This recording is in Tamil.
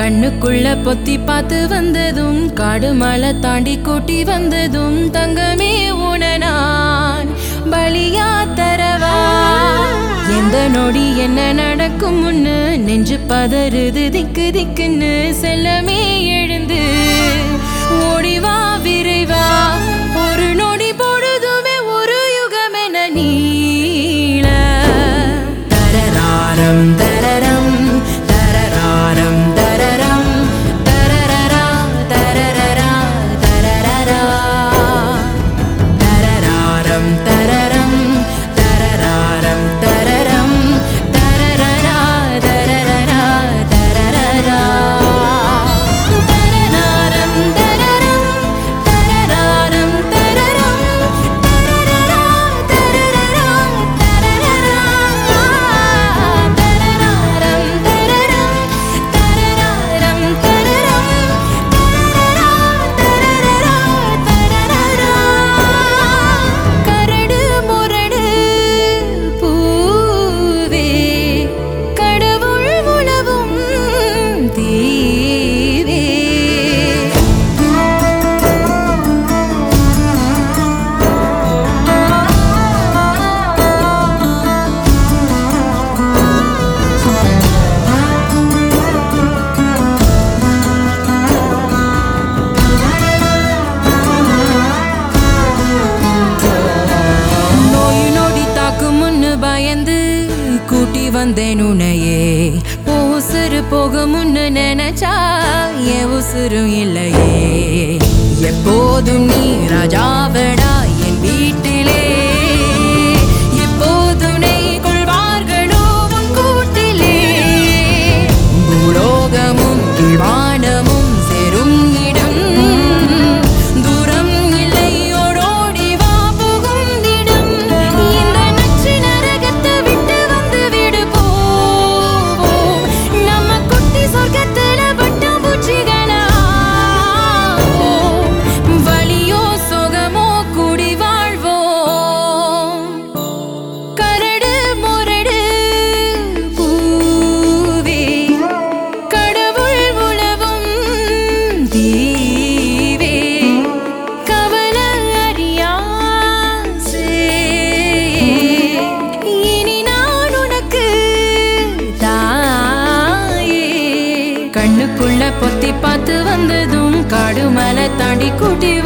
கண்ணுக்குள்ள பொத்தி பார்த்து வந்ததும் காடு மலை தாண்டி கூட்டி வந்ததும் தங்கமே உன நான் பலியா தரவா எந்த நொடி என்ன நடக்கும் முன்னு நெஞ்சு பதறுது திக்கு திக்குன்னு செல்லமே எழுந்து ஓடிவா விரைவா ஒரு நொடி பொழுதுமே ஒரு யுகமென நீள தரராரம் தரரம் தரராரம் தரரம் தரரரா தரரரா தரரரா தரராரம் தரரம் தரராரம் தரரம் தரரரா தரரரா தரரரா தரராரம் தரரம் தரராரம் தரரம் தரரரா தரரரா தரரரா தரராரம் தரரம் தரராரம் தரரம் தரரரா தரரரா தரரரா கரடு முரடு பூவே கடவுள் உணவும் தீவே நோய் நொடி தாக்கும் முன்னு பயந்து கூட்டி வந்தேன் உன்னையே போ உசுறு போக முன்னு நினைச்சா என் உசுரும் இல்லையே எப்போதும் நீ ராஜாவடா என் வீட்டிலே எப்போதும் நெய் கொள்வார்களோ உன் கூட்டிலே பூலோகமும் கீழ்வானமும் சேரும் இடம் தூரம் இல்லை ஓடோடி வா புகுந்திடம் இந்த நச்சு நரகத்தை விட்டு வந்து விடு போவோம் நம்ம குட்டி சொர்க்கத்துல பட்டாம்பூச்சிகளா வலியோ சுகமோ கூடி வாழ்வோம் கரடு முரடு பூவே கடவுள் உணவும் தீவே கவல அறியாசே இனி நான் உனக்கு தாயே கண்ணுக்குள்ள பொத்தி பார்த்து வந்ததும் காடு மலை தாண்டி கூட்டி